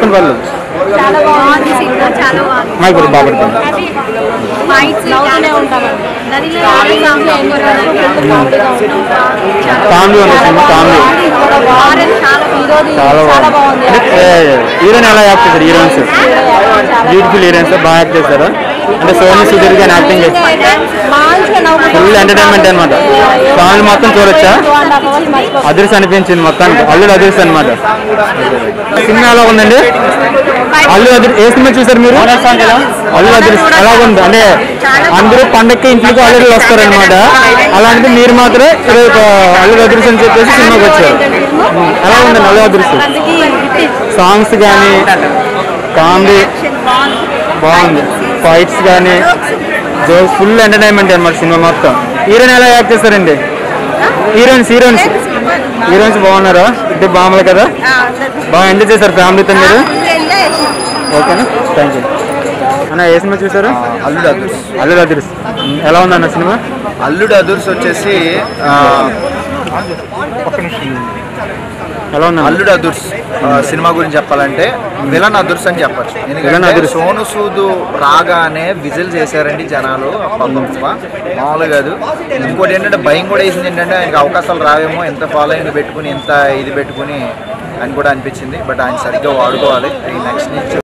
చెప్పండి వాళ్ళు చాలా బాగుంది సినిమా చాలా బాగుంది మాకు కూడా బాగా పడుతుంది ఫైట్స్ నవ్వుతూనే ఉంటామండి నదిలో కామెడీగా కామెడీ ఉంది సినిమా కామెడీ చాలా బాగుంది అంటే హీరోయిన్ ఎలా యాక్ట్ చేశారు హీరోయిన్స్ బ్యూటిఫుల్ హీరోయిన్స్ బాగా యాక్ట్ చేశారు అంటే సోనీ సుధీర్ గారి యాక్టింగ్ చేశారు ఫుల్ ఎంటర్టైన్మెంట్ అనమాట ఫ్యామిలీ మొత్తం చూడొచ్చా అదృశ్యం అనిపించింది మొత్తానికి అల్లుడు అదృశ్యం అనమాట సినిమా ఎలా ఉందండి అల్లు అదృ ఏ సినిమా చూసారు మీరు అల్లు అదృశ్యం ఎలా ఉంది అంటే అందరూ పండక్కి ఇంట్లోకి అల్లుడు వస్తారనమాట అలాంటిది మీరు మాత్రం ఈరోజు అల్లు అదృశ్యం అని చెప్పేసి సినిమాకి వచ్చారు ఎలా ఉందండి అల్లు అదృశ్యం సాంగ్స్ కానీ కామెడీ బాగుంది ఫైట్స్ కానీ జోక్స్ ఫుల్ ఎంటర్టైన్మెంట్ అనమాట సినిమా మొత్తం హీరోయిన్ ఎలా యాక్ట్ చేస్తారండి హీరోయిన్స్ హీరోయిన్స్ హీరోయిన్స్ బాగున్నారా అంటే బాగుంది కదా బాగా ఎంజాయ్ చేశారు ఫ్యామిలీతో మీరు ఓకేనా థ్యాంక్ యూ అన్న ఏ సినిమా చూసారు అల్లుడు అదుర్స్ అల్లుడు అదృస్ ఎలా ఉందన్న సినిమా అల్లుడు అదుర్స్ వచ్చేసి ఆ, ఎలా ఉందన్న అల్లుడు అదుర్స్ ఆ, సినిమా గురించి చెప్పాలంటే విలన్ అదుర్స్ అని చెప్పచ్చు విలన్ ఎందుకంటే అదుర్స్. సోను సూదు రాగానే విజిల్ చేశారండి జనాలు అబ్బబ్బబ్బా, మామూలుగా కాదు ఇంకోటి ఏంటంటే భయం కూడా వేసింది ఏంటంటే ఆయనకి అవకాశాలు రావేమో ఎంత ఫాలోయింగ్ పెట్టుకుని ఎంత ఇది పెట్టుకుని అని కూడా అనిపించింది బట్ ఆయన సరిగ్గా వాడుకోవాలి ఈ నెక్స్ట్ నుంచి